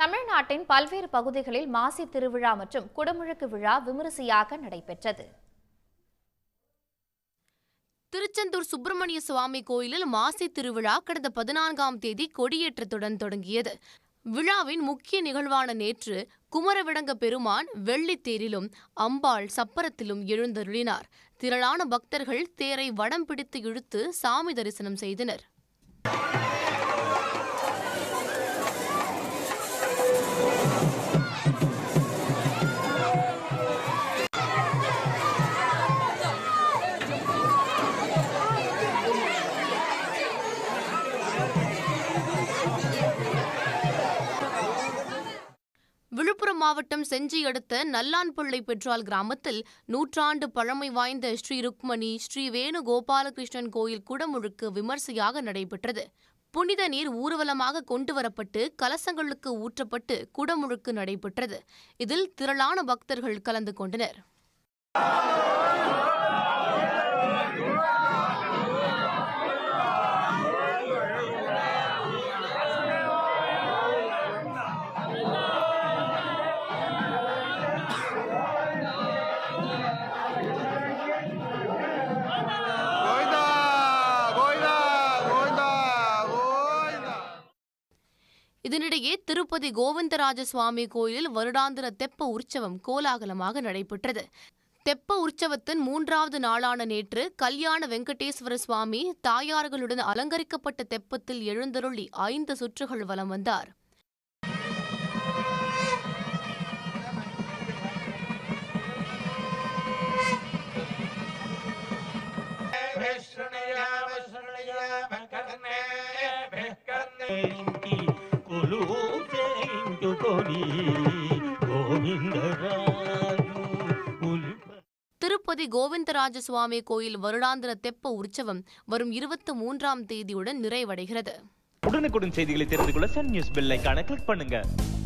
தமிழ்நாட்டின் பல்வேறு பகுதிகளில் மாசி திருவிழா மற்றும் குடமுழுக்கு விழா விமரிசையாக நடைபெற்றது திருச்செந்தூர் சுப்பிரமணிய சுவாமி கோயிலில் மாசி திருவிழா கடந்த பதினான்காம் தேதி கொடியேற்றத்துடன் தொடங்கியது விழாவின் முக்கிய நிகழ்வான நேற்று குமரவிடங்க பெருமான் வெள்ளித்தேரிலும் அம்பாள் சப்பரத்திலும் எழுந்தருளினார் திரளான பக்தர்கள் தேரை வடம் பிடித்து இழுத்து சாமி தரிசனம் செய்தனர் விழுப்புரம் மாவட்டம் செஞ்சி அடுத்த நல்லான்புள்ளை பெற்றால் கிராமத்தில் நூற்றாண்டு பழமை வாய்ந்த ஸ்ரீ ருக்மணி ஸ்ரீ வேணு கோபாலகிருஷ்ணன் கோயில் குடமுழுக்கு விமர்சையாக நடைபெற்றது புனித நீர் ஊர்வலமாக கொண்டு வரப்பட்டு கலசங்களுக்கு ஊற்றப்பட்டு குடமுழுக்கு நடைபெற்றது இதில் திரளான பக்தர்கள் கலந்து கொண்டனர் கோவிந்தா கோவிந்தா கோவிந்தா கோவிந்தா இதனிடையே திருப்பதி கோவிந்தராஜ சுவாமி கோயிலில் வருடாந்திர தெப்ப உற்சவம் கோலாகலமாக நடைபெற்றது தெப்ப உற்சவத்தின் மூன்றாவது நாளான நேற்று கல்யாண வெங்கடேஸ்வர சுவாமி தாயார்களுடன் அலங்கரிக்கப்பட்ட தெப்பத்தில் எழுந்தருளி ஐந்து சுற்றுகள் வலம் வந்தார் ఇంటి కొలువు చేయించుకొని గోవిందరాజు ఉల్ప திருப்பதி கோவிந்தராஜ சுவாமி கோயில் வருடாந்திர தெப்ப உற்சவம் வரும் இருபத்தி மூன்றாம் தேதியுடன் நிறைவடைகிறது உடனுக்குடன் செய்திகளை தெரிந்து கொள்ள சன் நியூஸ் பெல் ஐகானை கிளிக் பண்ணுங்க